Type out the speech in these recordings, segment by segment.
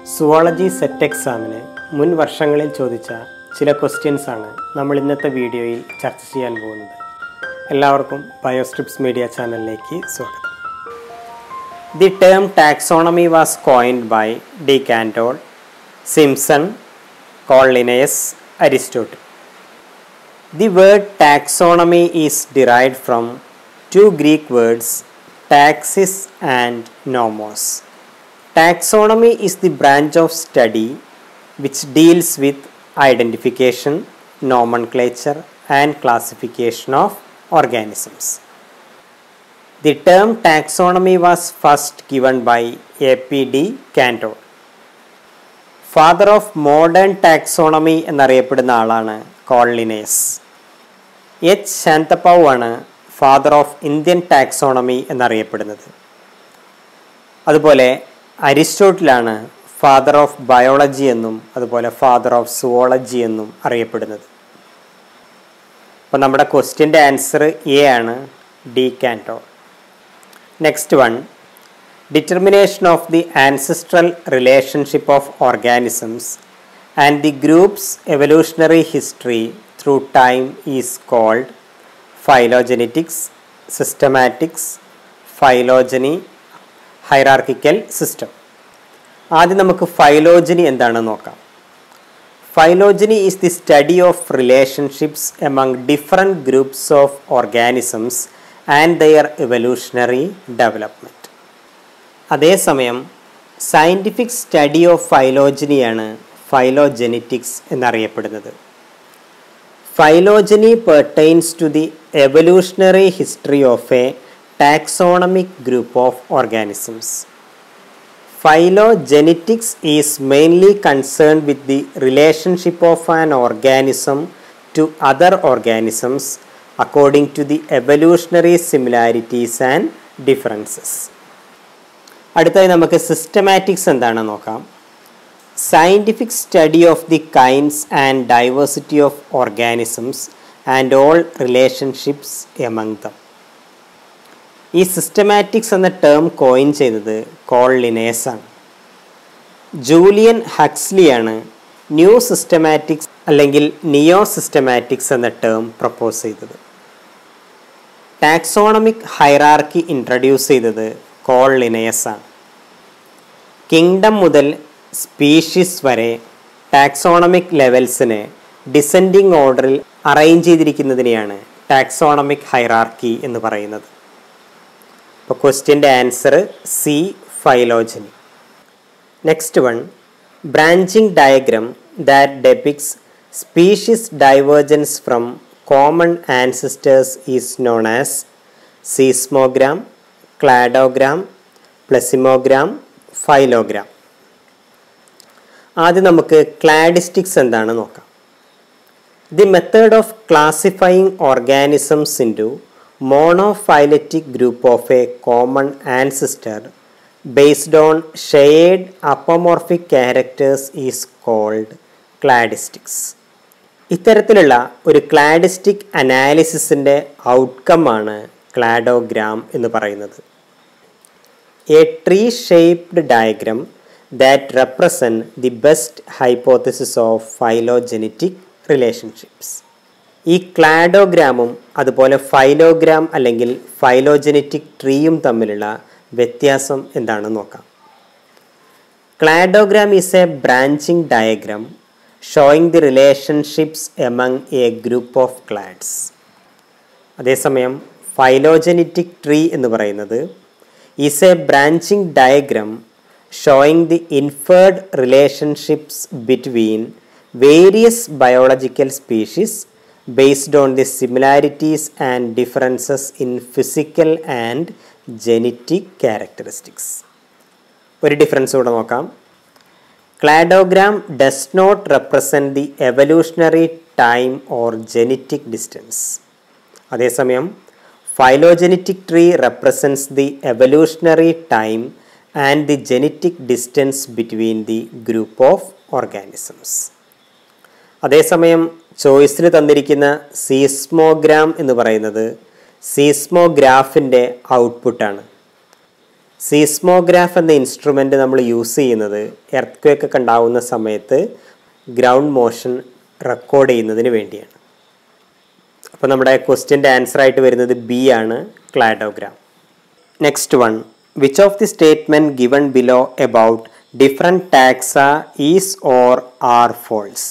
Zoology set എക്സാമിന് മുൻ വർഷങ്ങളിൽ ചോദിച്ച ചില ക്വസ്റ്റ്യൻസ് ആണ് നമ്മൾ ഇന്നത്തെ വീഡിയോയിൽ ചർച്ച ചെയ്യാൻ പോകുന്നത് എല്ലാവർക്കും ബയോസ്ട്രിപ്സ് മീഡിയ ചാനലിലേക്ക് സ്വാഗതം the term taxonomy was coined by de Candolle Simpson Carl Linnaeus Aristotle The word taxonomy is derived from two Greek words taxis and nomos. Taxonomy is the branch of study which deals with identification, nomenclature, and classification of organisms. The term taxonomy was first given by A.P.D. Cantor. Father of modern taxonomy എന്നറിയപ്പെടുന്ന ആളാണ് കോളിനേസ് H ശാന്തപ്പൗ ആണ് father of Indian taxonomy എന്നറിയപ്പെടുന്നത് അതുപോലെ അരിസ്റ്റോട്ടിലാണ് father of biology എന്നും അതുപോലെ father of zoology എന്നും അറിയപ്പെടുന്നത് അപ്പോൾ നമ്മുടെ ക്വസ്റ്റ്യൻ്റെ ആൻസർ എ ആണ് de Candolle next one determination of the ancestral relationship of organisms and the group's evolutionary history through time is called phylogenetics, systematics, phylogeny, hierarchical system. ആദ്യം നമുക്ക് ഫൈലോജനി എന്താണെന്ന് നോക്കാം phylogeny is the study of relationships among different groups of organisms and their evolutionary development അതേസമയം scientific study of ഫൈലോജനിയാണ് phylogenetics എന്നറിയപ്പെടുന്നത് phylogeny pertains to the evolutionary history of a taxonomic group of organisms phylogenetics is mainly concern with the relationship of an organism to other organisms according to the evolutionary similarities and differences അടുത്തതായി നമുക്ക് systematics എന്താണെന്ന് നോക്കാം scientific study of the kinds and diversity of organisms and all relationships among them ഈ systematics എന്ന term coin ചെയ്തത് Carl Linnaeus ആണ് Julian ഹക്സ്ലിയാണ് new systematics അല്ലെങ്കിൽ നിയോ സിസ്റ്റമാറ്റിക്സ് എന്ന ടേം പ്രപ്പോസ് ചെയ്തത് ടാക്സോണമിക് ഹൈറാർക്കി ഇൻട്രൊഡ്യൂസ് ചെയ്തത് കോൾ ലിനയസ് ആണ് കിങ്ഡം മുതൽ സ്പീഷീസ് വരെ ടാക്സോണമിക് ലെവൽസിനെ ഡിസെൻഡിങ് ഓർഡറിൽ അറേഞ്ച് ചെയ്തിരിക്കുന്നതിനെയാണ് ടാക്സോണമിക് ഹൈറാർക്കി എന്ന് പറയുന്നത് അപ്പോൾ ക്വസ്റ്റ്യൻ്റെ answer C phylogeny next one branching diagram that depicts species divergence from common ancestors is known as seismogram cladogram പ്ലസിമോഗ്രാം ഫൈലോഗ്രാം ആദ്യം നമുക്ക് ക്ലാഡിസ്റ്റിക്സ് എന്താണ് നോക്കാം the method of classifying organisms into monophyletic group of a common ancestor based on shared apomorphic characters is called cladistics ഇത്തരത്തിലുള്ള ഒരു cladistic അനാലിസിസിൻ്റെ outcome ആണ് cladogram എന്ന് പറയുന്നത് a tree shaped diagram that represent the best hypothesis of phylogenetic relationships ഈ ക്ലാഡോഗ്രാമും അതുപോലെ ഫൈലോഗ്രാം അല്ലെങ്കിൽ ഫൈലോജെനറ്റിക് ട്രീയും തമ്മിലുള്ള വ്യത്യാസം എന്താണെന്ന് നോക്കാം cladogram is a branching diagram showing the relationships among a group of clades അതേസമയം ഫൈലോജനിറ്റിക് ട്രീ എന്ന് പറയുന്നത് is a branching diagram showing the inferred relationships between various biological species based on the similarities and differences in physical and genetic characteristics ഒരു difference കൂടെ നോക്കാം cladogram does not represent the evolutionary time or genetic distance അതേസമയം phylogenetic tree represents the evolutionary time and the genetic distance between the group of organisms അതേസമയം ചോയ്സിൽ തന്നിരിക്കുന്ന seismogram എന്ന് പറയുന്നത് സീസ്മോഗ്രാഫിൻ്റെ ഔട്ട്പുട്ടാണ് സീസ്മോഗ്രാഫ് എന്ന ഇൻസ്ട്രുമെൻ്റ് നമ്മൾ യൂസ് ചെയ്യുന്നത് എർത്ത് ക്വേക്ക് ഒക്കെ ഉണ്ടാവുന്ന സമയത്ത് ഗ്രൗണ്ട് മോഷൻ റെക്കോർഡ് ചെയ്യുന്നതിന് വേണ്ടിയാണ് അപ്പോൾ നമ്മുടെ ക്വസ്റ്റ്യൻ്റെ ആൻസർ ആയിട്ട് വരുന്നത് ബി ആണ് cladogram next one which of the statement given below about different taxa is or are false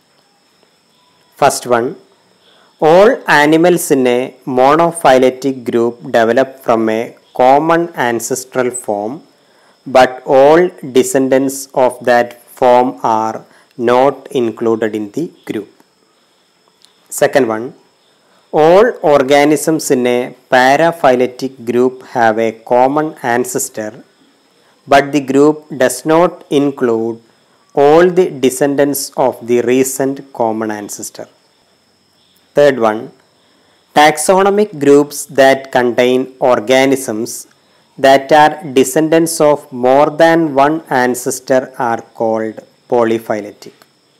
first one all animals in a monophyletic group develop from a common ancestral form but all descendants of that form are not included in the group second one all organisms in a paraphyletic group have a common ancestor but the group does not include all the descendants of the recent common ancestor Third one, taxonomic groups that contain organisms that are descendants of more than one ancestor are called polyphyletic.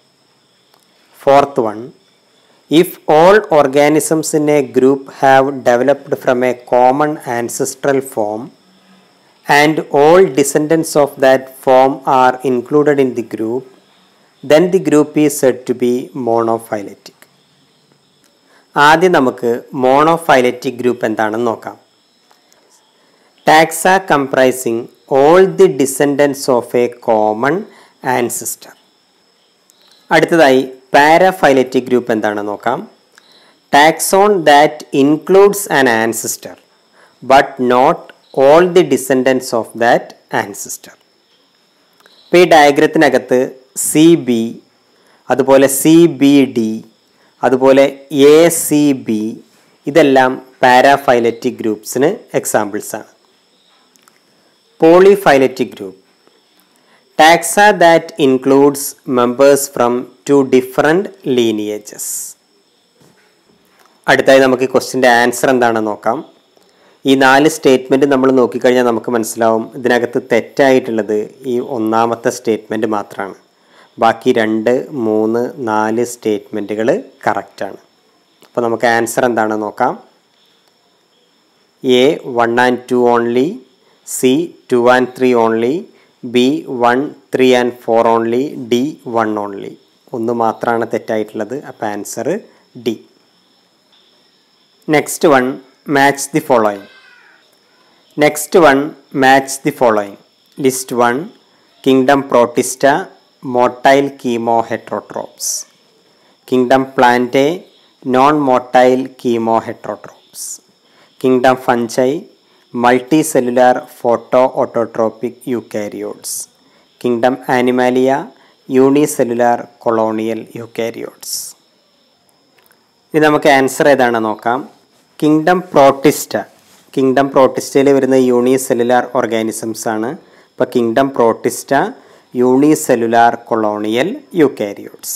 Fourth one, if all organisms in a group have developed from a common ancestral form and all descendants of that form are included in the group, then the group is said to be monophyletic. ആദ്യം നമുക്ക് മോണോഫൈലറ്റിക് group എന്താണെന്ന് നോക്കാം taxa comprising all the descendants of a common ancestor അടുത്തതായി paraphyletic group എന്താണെന്ന് നോക്കാം taxon that includes an ancestor but not all the descendants of that ancestor ഇപ്പോൾ ഈ ഡയഗ്രത്തിനകത്ത് സി ബി അതുപോലെ സി ബി ഡി അതുപോലെ എ സി ബി ഇതെല്ലാം paraphyletic ഗ്രൂപ്പ്സിന് എക്സാമ്പിൾസ് ആണ് polyphyletic group taxa that includes members from two different lineages അടുത്തായി നമുക്ക് ഈ ക്വസ്റ്റിൻ്റെ ആൻസർ എന്താണെന്ന് നോക്കാം ഈ നാല് സ്റ്റേറ്റ്മെൻറ്റ് നമ്മൾ നോക്കിക്കഴിഞ്ഞാൽ നമുക്ക് മനസ്സിലാവും ഇതിനകത്ത് തെറ്റായിട്ടുള്ളത് ഈ ഒന്നാമത്തെ സ്റ്റേറ്റ്മെൻറ്റ് മാത്രമാണ് ബാക്കി രണ്ട് മൂന്ന് നാല് സ്റ്റേറ്റ്മെൻറ്റുകൾ കറക്റ്റാണ് അപ്പോൾ നമുക്ക് ആൻസർ എന്താണെന്ന് നോക്കാം A one and two only C two and three only B one three and four only D one only ഒന്ന് മാത്രമാണ് തെറ്റായിട്ടുള്ളത് അപ്പോൾ answer D next one match the following next one match the following list one kingdom protista motile chemoheterotrophs. Kingdom Plantae, non-motile chemoheterotrophs. Kingdom Fungi, multicellular photoautotropic eukaryotes. Kingdom Animalia, unicellular colonial eukaryotes. ഇനി നമുക്ക് answer ഏതാണെന്ന് നോക്കാം kingdom protista kingdom പ്രോട്ടിസ്റ്റയിൽ വരുന്ന unicellular organisms ആണ് ഇപ്പോൾ kingdom Protista unicellular colonial eukaryotes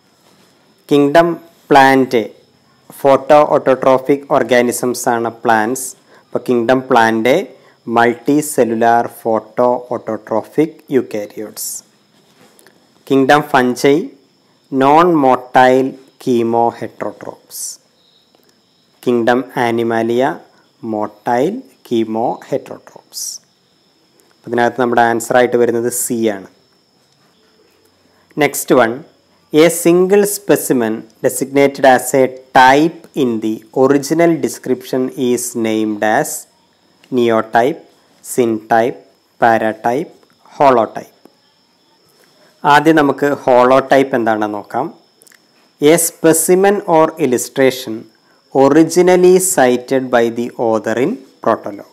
kingdom plant photoautotrophic organisms ആണ് plants അപ്പോൾ kingdom plant multicellular photoautotrophic eukaryotes kingdom Fungi non motile chemoheterotrophs kingdom Animalia motile chemoheterotrophs ഇതിനകത്ത് നമ്മുടെ answer ആയിട്ട് വരുന്നത് C ആണ് next one a single specimen designated as a type in the original description is named as neotype syntype paratype holotype ആദ്യം നമുക്ക് holotype എന്താണെന്ന് നോക്കാം a specimen or illustration originally cited by the author in protologue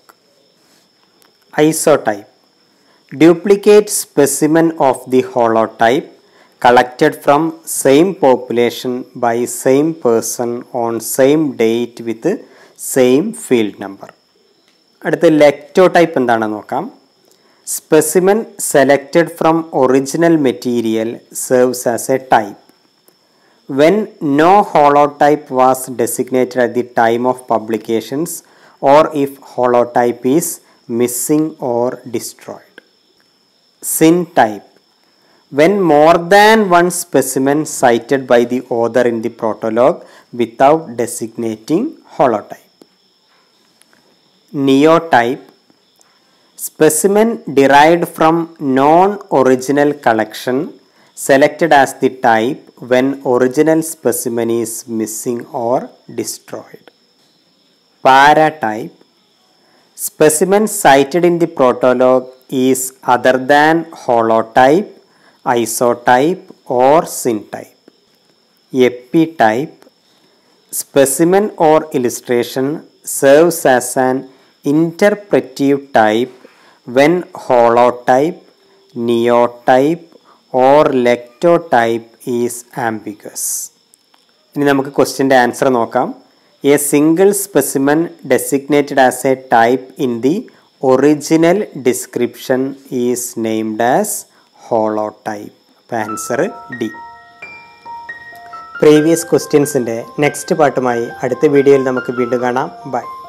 isotype duplicate specimen of the holotype collected from same population by same person on same date with same field number അടുത്ത lectotype എന്താണെന്ന് നോക്കാം specimen selected from original material serves as a type when no holotype was designated at the time of publications or if holotype is missing or destroyed. Sin type when more than one specimen cited by the author in the protologue without designating holotype. Neotype Specimen derived from non-original collection selected as the type when original specimen is missing or destroyed. Paratype Specimen cited in the protologue is other than holotype, isotype or syntype. Epitype Specimen or illustration serves as an interpretive type when holotype, neotype or lectotype is ambiguous. ഇനി നമുക്ക് ക്വസ്റ്റ്യൻ്റെ answer നോക്കാം a single specimen designated as a type in the original description is named as holotype അപ്പോൾ answer D previous ക്വസ്റ്റ്യൻസിൻ്റെ next പാട്ടുമായി അടുത്ത വീഡിയോയിൽ നമുക്ക് വീണ്ടും കാണാം ബൈ